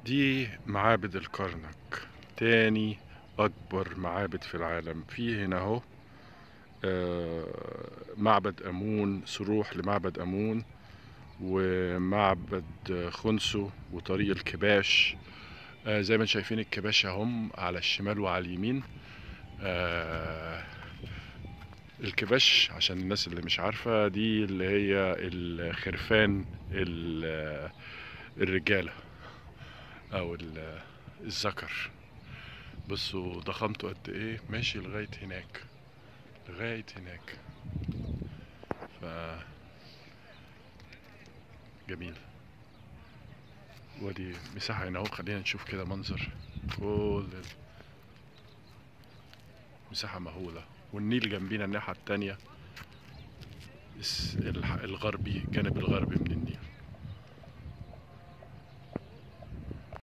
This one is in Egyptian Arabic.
دي معابد الكرنك تاني أكبر معابد في العالم في هنا أهو آه، معبد أمون صروح لمعبد أمون ومعبد خنسو وطريق الكباش آه، زي ما انتم شايفين الكباش هم على الشمال وعلى اليمين آه، الكباش عشان الناس اللي مش عارفة دي اللي هي الخرفان ال- الرجالة أو ال- الذكر بصوا ضخامته قد ايه ماشي لغاية هناك لغاية هناك ف جميل ودي مساحة هنا اهو خلينا نشوف كده منظر كل ال- مساحة مهولة والنيل جنبينا الناحية التانية الس- الح- الغربي الجانب الغربي من النيل